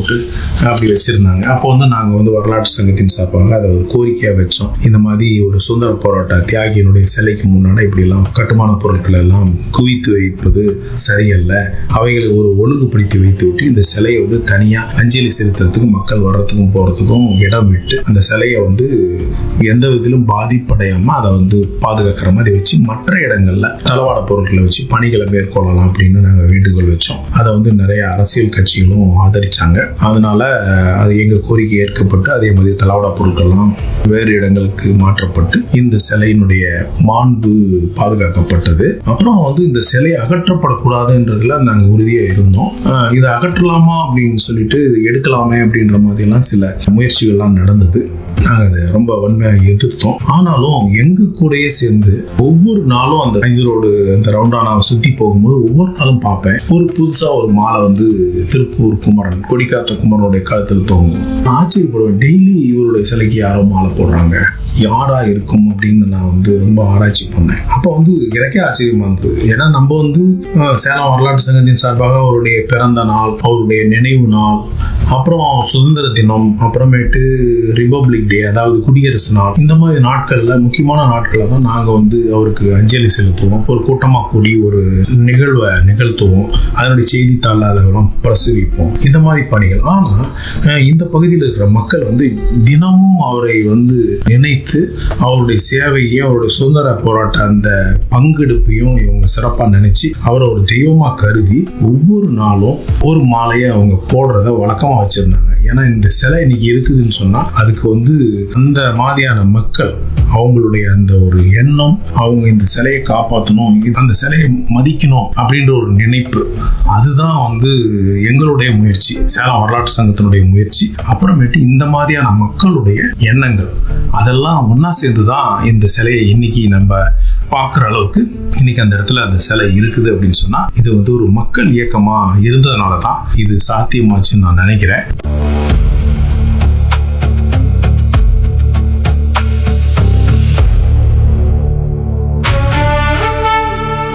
போட்டு அப்படி வச்சிருந்தாங்க அப்போ வந்து நாங்க வந்து வரலாற்று சங்கத்தின் சார்பாக அதை ஒரு கோரிக்கையா வச்சோம் இந்த மாதிரி ஒரு சுதந்திர போராட்ட தியாகியினுடைய சிலைக்கு முன்னாடி இப்படி எல்லாம் கட்டுமான பொருட்கள் எல்லாம் குவித்து வைப்பது சரியல்ல அவைகளை ஒரு ஒழுங்குபடுத்தி வைத்து விட்டு இந்த சிலையை வந்து தனியா அஞ்சலி செலுத்துறதுக்கு மக்கள் வர்றதுக்கும் போறதுக்கும் இடம் விட்டு அந்த சிலையை வந்து எந்த விதத்திலும் பாதிப்படையாம அதை வந்து பாதுகாக்கிற மாதிரி வச்சு மற்ற இடங்கள்ல தளவாட பொருட்களை வச்சு பணிகளை மேற்கொள்ளலாம் அப்படின்னு நாங்க வேண்டுகோள் வச்சோம் அதை வந்து நிறைய அரசியல் கட்சிகளும் ஆதரிச்சாங்க அதனால அஹ், அது எங்க கோரிக்கை ஏற்கப்பட்டு அதே மாதிரி தளவாட பொருட்கள்லாம் வேறு இடங்களுக்கு மாற்றப்பட்டு இந்த சிலையினுடைய மாண்பு பாதுகாக்கப்பட்டது அப்புறம் வந்து இந்த சிலை அகற்றப்படக்கூடாதுன்றதுல நாங்க உறுதியா இருந்தோம் அஹ், இதை அகற்றலாமா அப்படின்னு சொல்லிட்டு இது எடுக்கலாமே அப்படின்ற மாதிரி எல்லாம் சில முயற்சிகள்லாம் நடந்தது நாங்க அதை ரொம்ப வன்மையாக எதிர்த்தோம் ஆனாலும் எங்க கூடயே சேர்ந்து ஒவ்வொரு நாளும் அந்த ரோடு அந்த ரவுண்டானாவை சுத்தி போகும்போது ஒவ்வொரு நாளும் பார்ப்பேன் ஒரு புதுசா ஒரு மாலை வந்து திருப்பூர் குமரன் கொடிக்காத்த குமரனுடைய கழுத்தில் தொங்கும் நான் ஆச்சரியப்படுவேன் டெய்லி இவருடைய சிலைக்கு யாரோ மாலை போடுறாங்க யாரா இருக்கும் அப்படின்னு நான் வந்து ரொம்ப ஆராய்ச்சி பண்ணேன் அப்போ வந்து எனக்கே ஆச்சரியமா இருந்தது ஏன்னா நம்ம வந்து அஹ், சேலம் வரலாற்று சங்கத்தின் சார்பாக அவருடைய பிறந்த நாள் அவருடைய நினைவு நாள் அப்புறம் சுதந்திர தினம் அப்புறமேட்டு ரிபப்ளிக் டே அதாவது குடியரசு நாள் இந்த மாதிரி நாட்கள்ல முக்கியமான நாட்கள்ல தான் நாங்க வந்து அவருக்கு அஞ்சலி செலுத்துவோம் ஒரு கூட்டமா கூடி ஒரு நிகழ்வை நிகழ்த்துவோம் அதனுடைய செய்தித்தாள் அதெல்லாம் பிரசுரிப்போம் இந்த மாதிரி பணிகள் ஆனா அஹ், இந்த பகுதியில் இருக்கிற மக்கள் வந்து தினமும் அவரை வந்து நினைத்து அவருடைய சேவையையும் அவருடைய சுதந்திர போராட்ட அந்த பங்கெடுப்பையும் இவங்க சிறப்பா நினைச்சு அவரை ஒரு தெய்வமா கருதி ஒவ்வொரு நாளும் ஒரு மாலையை அவங்க போடுறத வழக்கமா வச்சிருந்தாங்க ஏன்னா இந்த சிலை இன்னைக்கு இருக்குதுன்னு சொன்னா அதுக்கு வந்து அந்த மாதிரியான மக்கள் அவங்களுடைய அந்த ஒரு எண்ணம் அவங்க இந்த சிலையை காப்பாற்றணும் அந்த சிலையை மதிக்கணும் அப்படின்ற ஒரு நினைப்பு அதுதான் வந்து எங்களுடைய முயற்சி சேலம் வரலாற்று சங்கத்தினுடைய முயற்சி அப்புறமேட்டு இந்த மாதிரியான மக்களுடைய எண்ணங்கள் அதெல்லாம் ஒண்ணா சேர்ந்து தான் இந்த சிலையை இன்னைக்கு நம்ம பார்க்குற அளவுக்கு இன்னைக்கு அந்த இடத்துல அந்த சிலை இருக்குது அப்படின்னு சொன்னா இது வந்து ஒரு மக்கள் இயக்கமா இருந்ததுனால தான் இது சாத்தியமாச்சுன்னு நான் நினைக்கிறேன்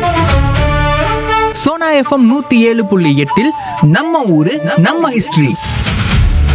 சோனா எஃப்எம் நூத்தி ஏழு புள்ளி எட்டில் நம்ம ஊரு நம்ம ஹிஸ்டரி